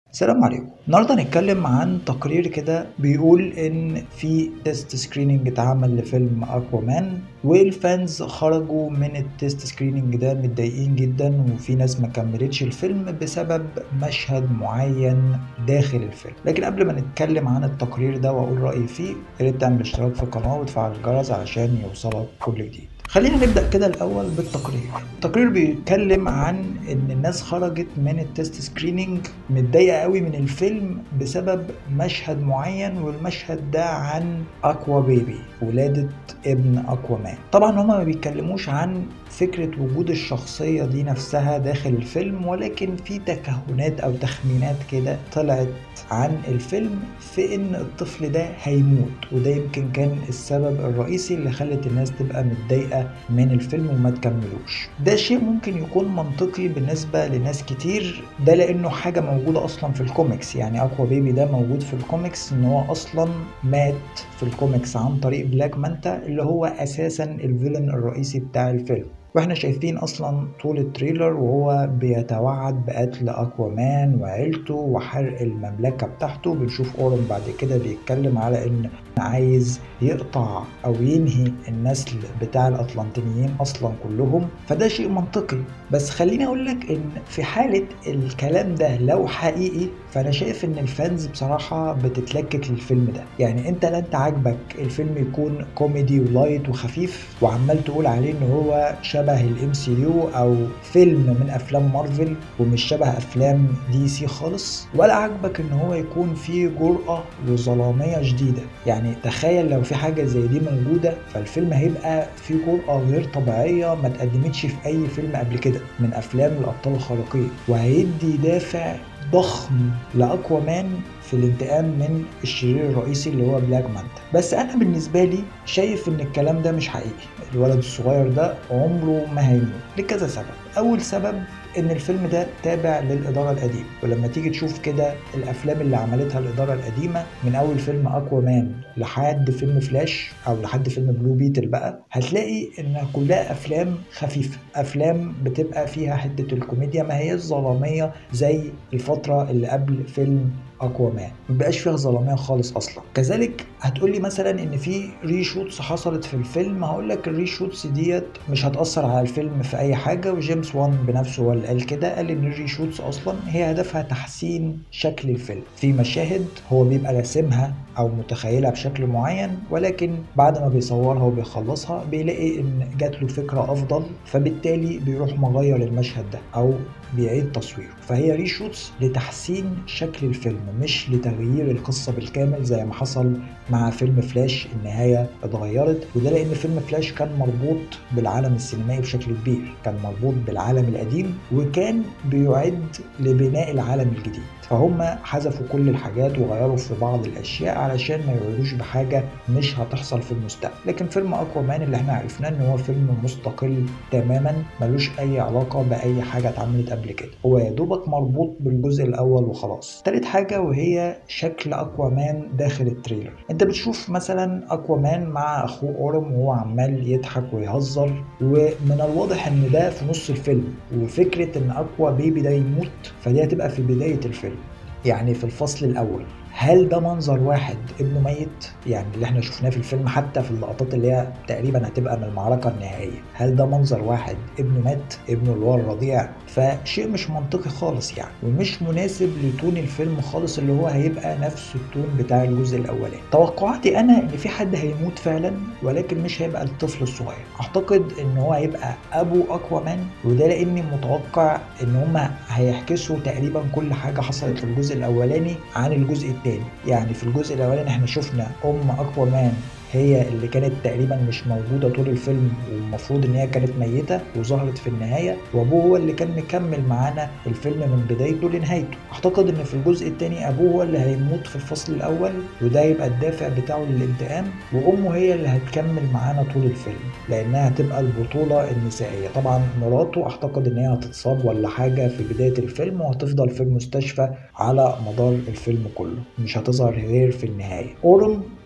السلام عليكم النهارده هنتكلم عن تقرير كده بيقول ان في تيست سكريننج اتعمل لفيلم اكوامان والفانز خرجوا من التيست سكريننج ده متضايقين جدا وفي ناس ما كملتش الفيلم بسبب مشهد معين داخل الفيلم لكن قبل ما نتكلم عن التقرير ده واقول رايي فيه يا ريت تعمل اشتراك في القناه وتفعل الجرس علشان يوصلك كل جديد خلينا نبدا كده الاول بالتقرير التقرير بيتكلم عن ان الناس خرجت من التست سكريننج متضايقه قوي من الفيلم بسبب مشهد معين والمشهد ده عن اكوا بيبي ولاده ابن اكوا مان طبعا هما ما بيتكلموش عن فكرة وجود الشخصية دي نفسها داخل الفيلم ولكن في تكهنات أو تخمينات كده طلعت عن الفيلم في إن الطفل ده هيموت وده يمكن كان السبب الرئيسي اللي خلت الناس تبقى متضايقة من الفيلم وما تكملوش ده شيء ممكن يكون منطقي بالنسبة لناس كتير ده لأنه حاجة موجودة أصلا في الكوميكس يعني أكوا بيبي ده موجود في الكوميكس إن هو أصلا مات في الكوميكس عن طريق بلاك مانتا اللي هو أساسا الفيلن الرئيسي بتاع الفيلم واحنا شايفين اصلا طول التريلر وهو بيتوعد بقتل اكوامان وعيلته وحرق المملكه بتاعته بنشوف اورن بعد كده بيتكلم على ان عايز يقطع او ينهي النسل بتاع الاطلنطينيين اصلا كلهم فده شيء منطقي بس خليني اقول لك ان في حاله الكلام ده لو حقيقي فانا شايف ان الفانز بصراحه بتتلكك للفيلم ده يعني انت لا انت عاجبك الفيلم يكون كوميدي ولايت وخفيف وعمال تقول عليه ان هو شبه الام سي يو او فيلم من افلام مارفل ومش شبه افلام دي سي خالص ولا عاجبك ان هو يكون فيه جرأة وظلامية شديدة يعني تخيل لو في حاجة زي دي موجودة فالفيلم هيبقى فيه جرأة غير طبيعية ما اتقدمتش في اي فيلم قبل كده من افلام الابطال الخارقين وهيدي دافع ضخم لاكوامان في الانتقام من الشرير الرئيسي اللي هو بلاك مانتا بس انا بالنسبه لي شايف ان الكلام ده مش حقيقي الولد الصغير ده عمره ما هيموت لكذا سبب اول سبب ان الفيلم ده تابع للاداره القديمه ولما تيجي تشوف كده الافلام اللي عملتها الاداره القديمه من اول فيلم اكوا مان لحد فيلم فلاش او لحد فيلم بلو بيتل بقى هتلاقي انها كلها افلام خفيفه افلام بتبقى فيها حته الكوميديا ما هيش ظلاميه زي الفتره اللي قبل فيلم اقوى مان مبقاش فيها ظلاميه خالص اصلا كذلك هتقول لي مثلا ان في ريشوتس حصلت في الفيلم هقول لك الريشوتس ديت مش هتاثر على الفيلم في اي حاجه وجيمس وان بنفسه هو اللي قال كده قال ان الريشوتس اصلا هي هدفها تحسين شكل الفيلم في مشاهد هو بيبقى راسمها او متخيلها بشكل معين ولكن بعد ما بيصورها وبيخلصها بيلاقي ان جات له فكره افضل فبالتالي بيروح مغير المشهد ده او بيعيد تصويره فهي ريشوتس لتحسين شكل الفيلم مش لتغيير القصة بالكامل زي ما حصل مع فيلم فلاش النهاية اتغيرت وده لأن فيلم فلاش كان مربوط بالعالم السينمائي بشكل كبير كان مربوط بالعالم القديم وكان بيعد لبناء العالم الجديد فهم حذفوا كل الحاجات وغيروا في بعض الاشياء علشان ما يعودوش بحاجه مش هتحصل في المستقبل لكن فيلم اقوى مان اللي احنا عرفناه ان هو فيلم مستقل تماما ملوش اي علاقه باي حاجه اتعملت قبل كده هو يا دوبك مربوط بالجزء الاول وخلاص تالت حاجه وهي شكل اقوى مان داخل التريلر انت بتشوف مثلا اقوى مان مع اخوه اورم وهو عمال يضحك ويهزر ومن الواضح ان ده في نص الفيلم وفكره ان اقوى بيبي ده يموت فدي هتبقى في بدايه الفيلم يعني في الفصل الاول هل ده منظر واحد ابنه ميت يعني اللي احنا شفناه في الفيلم حتى في اللقطات اللي هي تقريبا هتبقى من المعركه النهائيه هل ده منظر واحد ابنه مات ابنه اللي هو الرضيع فشيء مش منطقي خالص يعني ومش مناسب لتون الفيلم خالص اللي هو هيبقى نفس التون بتاع الجزء الاولاني توقعاتي انا ان في حد هيموت فعلا ولكن مش هيبقى الطفل الصغير اعتقد ان هو هيبقى ابو اقوى مان وده لاني متوقع ان هما هيحكسوا تقريبا كل حاجه حصلت في الجزء الاولاني عن الجزء الثاني يعني في الجزء الاولاني احنا شفنا ام اقوى مان هي اللي كانت تقريبا مش موجوده طول الفيلم والمفروض ان هي كانت ميته وظهرت في النهايه وابوه هو اللي كان مكمل معانا الفيلم من بدايته لنهايته اعتقد ان في الجزء الثاني ابوه هو اللي هيموت في الفصل الاول وده يبقى الدافع بتاعه للانتقام وامه هي اللي هتكمل معانا طول الفيلم لانها هتبقى البطوله النسائيه طبعا مراته اعتقد ان هي هتتصاب ولا حاجه في بدايه الفيلم وهتفضل في المستشفى على مدار الفيلم كله مش هتظهر غير في النهايه اورم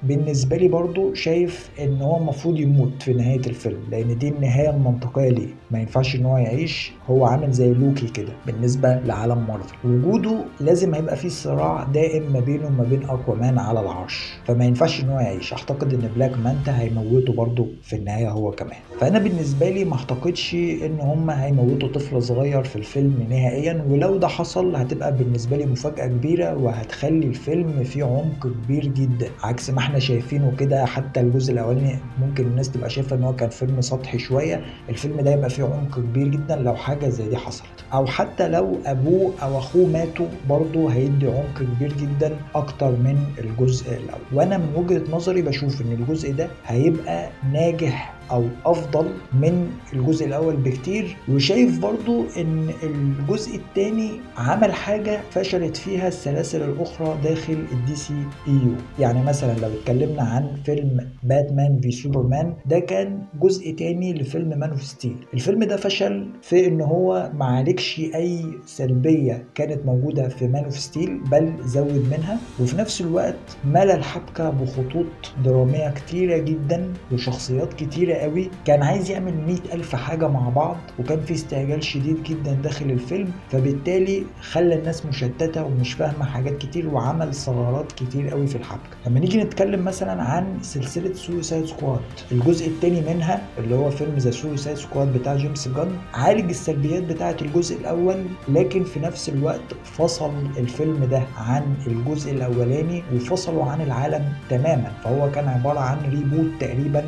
بالنسبه لي برضو شايف ان هو المفروض يموت في نهايه الفيلم لان دي النهايه المنطقيه ليه ما ينفعش ان هو يعيش هو عامل زي لوكي كده بالنسبه لعالم مارفل وجوده لازم هيبقى فيه صراع دائم ما بينه وما بين اكوامان على العرش فما ينفعش ان هو يعيش اعتقد ان بلاك مانتا هيموته برضو في النهايه هو كمان فانا بالنسبه لي ما اعتقدش ان هم هيموتوا طفل صغير في الفيلم نهائيا ولو ده حصل هتبقى بالنسبه لي مفاجاه كبيره وهتخلي الفيلم فيه عمق كبير جدا عكس ما احنا شايفينه كده حتى الجزء الاولاني ممكن الناس تبقى شايفه ان هو كان فيلم سطحي شويه الفيلم ده يبقى فيه عمق كبير جدا لو حاجه زي دي حصلت او حتى لو ابوه او اخوه ماتوا برضه هيدي عمق كبير جدا اكتر من الجزء الاول وانا من وجهه نظري بشوف ان الجزء ده هيبقى ناجح او افضل من الجزء الاول بكتير وشايف برضو ان الجزء الثاني عمل حاجة فشلت فيها السلاسل الاخرى داخل الدي سي اي يو يعني مثلا لو اتكلمنا عن فيلم باتمان في سوبرمان ده كان جزء تاني لفيلم مان اوف ستيل الفيلم ده فشل في ان هو ما عالجش اي سلبية كانت موجودة في مان اوف ستيل بل زود منها وفي نفس الوقت ملى الحبكة بخطوط درامية كتيرة جدا وشخصيات كتيرة قوي كان عايز يعمل مئة ألف حاجة مع بعض وكان في استعجال شديد جدا داخل الفيلم فبالتالي خلى الناس مشتتة ومش فاهمة حاجات كتير وعمل ثغرات كتير قوي في الحبكة لما نيجي نتكلم مثلا عن سلسلة سوسايد سكواد الجزء الثاني منها اللي هو فيلم ذا سوسايد سكواد بتاع جيمس جان عالج السلبيات بتاعة الجزء الأول لكن في نفس الوقت فصل الفيلم ده عن الجزء الأولاني وفصله عن العالم تماما فهو كان عبارة عن ريبوت تقريبا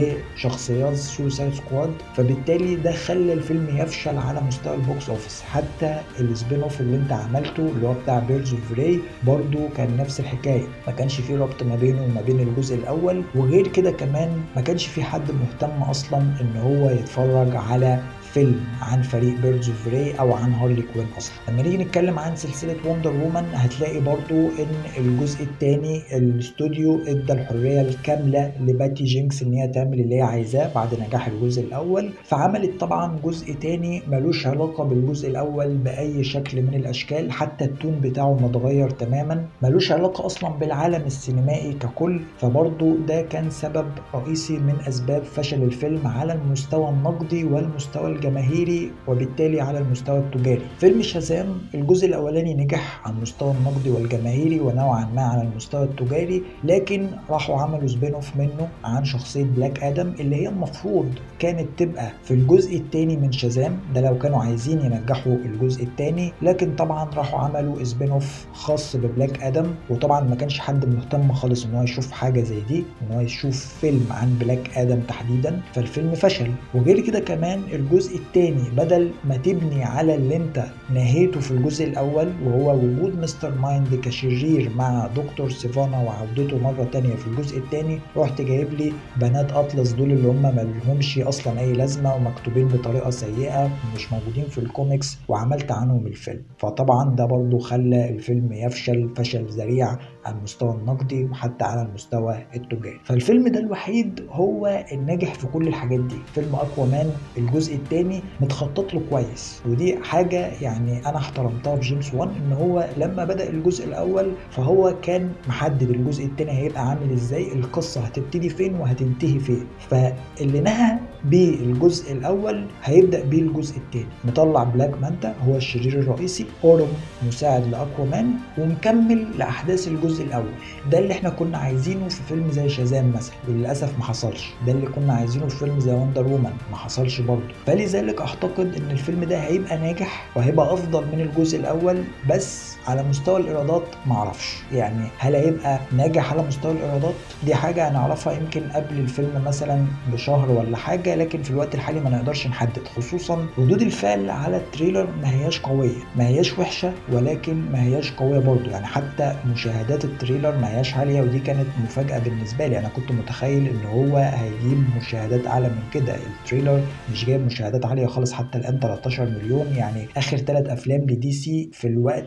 لشخصيات سوسايد سكواد فبالتالي ده خلى الفيلم يفشل على مستوى البوكس اوفيس حتى السبين اوف اللي انت عملته اللي هو بتاع بيرز اوف راي برضه كان نفس الحكايه ما كانش فيه ربط ما بينه وما بين الجزء الاول وغير كده كمان ما كانش في حد مهتم اصلا ان هو يتفرج على فيلم عن فريق بيردز اوف راي او عن هارلي كوين اصلا لما نيجي نتكلم عن سلسله وندر وومن هتلاقي برضو ان الجزء الثاني الاستوديو ادى الحريه الكامله لباتي جينكس ان هي تعمل اللي هي عايزاه بعد نجاح الجزء الاول فعملت طبعا جزء تاني ملوش علاقه بالجزء الاول باي شكل من الاشكال حتى التون بتاعه متغير تماما ملوش علاقه اصلا بالعالم السينمائي ككل فبرضو ده كان سبب رئيسي من اسباب فشل الفيلم على المستوى النقدي والمستوى الجماهيري وبالتالي على المستوى التجاري فيلم شازام الجزء الاولاني نجح على المستوى النقدي والجماهيري ونوعا ما على المستوى التجاري لكن راحوا عملوا سبين اوف منه عن شخصيه بلاك ادم اللي هي المفروض كانت تبقى في الجزء الثاني من شازام ده لو كانوا عايزين ينجحوا الجزء الثاني لكن طبعا راحوا عملوا سبين اوف خاص ببلاك ادم وطبعا ما كانش حد مهتم خالص ان هو يشوف حاجه زي دي ان هو يشوف فيلم عن بلاك ادم تحديدا فالفيلم فشل وغير كده كمان الجزء الثاني بدل ما تبني على اللي انت نهيته في الجزء الاول وهو وجود مستر مايند كشرير مع دكتور سيفانا وعودته مره تانية في الجزء الثاني رحت جايب لي بنات اطلس دول اللي هم ما لهمش اصلا اي لازمه ومكتوبين بطريقه سيئه ومش موجودين في الكوميكس وعملت عنهم الفيلم فطبعا ده برضو خلى الفيلم يفشل فشل ذريع على المستوى النقدي وحتى على المستوى التجاري فالفيلم ده الوحيد هو الناجح في كل الحاجات دي فيلم اقوى مان الجزء الثاني متخطط له كويس ودي حاجه يعني انا احترمتها في جيمس وان ان هو لما بدا الجزء الاول فهو كان محدد الجزء الثاني هيبقى عامل ازاي القصه هتبتدي فين وهتنتهي فين فاللي نهى بيه الجزء الاول هيبدا بيه الجزء الثاني مطلع بلاك مانتا هو الشرير الرئيسي اورم مساعد لاقوى مان ومكمل لاحداث الجزء الاول ده اللي احنا كنا عايزينه في فيلم زي شازام مثلا وللاسف ما حصلش ده اللي كنا عايزينه في فيلم زي وندر وومن ما حصلش برضه فلذلك اعتقد ان الفيلم ده هيبقى ناجح وهيبقى افضل من الجزء الاول بس على مستوى الايرادات معرفش يعني هل هيبقى ناجح على مستوى الايرادات دي حاجه هنعرفها يمكن قبل الفيلم مثلا بشهر ولا حاجه لكن في الوقت الحالي ما نقدرش نحدد خصوصا ردود الفعل على التريلر ما هياش قويه ما هياش وحشه ولكن ما هياش قويه برضه يعني حتى مشاهدات التريلر ما هياش عاليه ودي كانت مفاجاه بالنسبه لي انا كنت متخيل ان هو هيجيب مشاهدات اعلى من كده التريلر مش جايب مشاهدات عاليه خالص حتى الان 13 مليون يعني اخر ثلاث افلام لدي سي في الوقت ده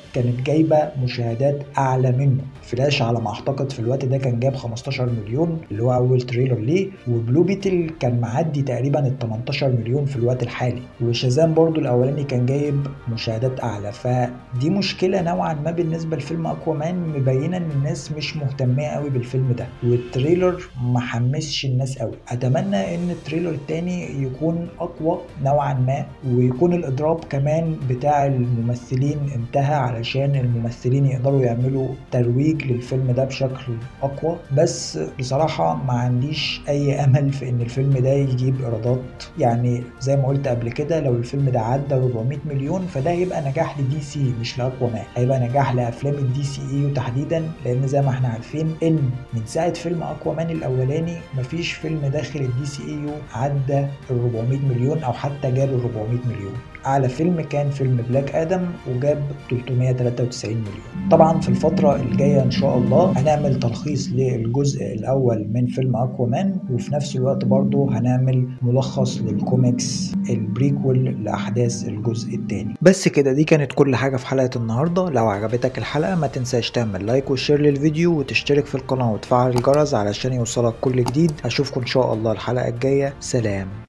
كانت جايبه مشاهدات اعلى منه فلاش على ما اعتقد في الوقت ده كان جاب 15 مليون اللي هو اول تريلر ليه وبلو بيتل كان معدي تقريبا ال 18 مليون في الوقت الحالي وشازام برضو الاولاني كان جايب مشاهدات اعلى فدي مشكله نوعا ما بالنسبه لفيلم اكوامان مبينه ان الناس مش مهتمه قوي بالفيلم ده والتريلر ما حمسش الناس قوي اتمنى ان التريلر التاني يكون اقوى نوعا ما ويكون الاضراب كمان بتاع الممثلين انتهى علشان الممثلين يقدروا يعملوا ترويج للفيلم ده بشكل اقوى بس بصراحه ما عنديش اي امل في ان الفيلم ده يجيب ايرادات يعني زي ما قلت قبل كده لو الفيلم ده عدى 400 مليون فده هيبقى نجاح لدي سي مش لاكوامان هيبقى نجاح لافلام الدي سي اي تحديدا لان زي ما احنا عارفين ان من ساعه فيلم اكوامان الاولاني مفيش فيلم داخل الدي سي اي عدى ال 400 مليون او حتى جاب ال 400 مليون اعلى فيلم كان فيلم بلاك ادم وجاب 393 مليون طبعا في الفتره الجايه ان شاء الله هنعمل تلخيص للجزء الاول من فيلم اكوامان وفي نفس الوقت برضه هنعمل ملخص للكوميكس البريكول لاحداث الجزء الثاني بس كده دي كانت كل حاجه في حلقه النهارده لو عجبتك الحلقه ما تنساش تعمل لايك وشير للفيديو وتشترك في القناه وتفعل الجرس علشان يوصلك كل جديد اشوفكم ان شاء الله الحلقه الجايه سلام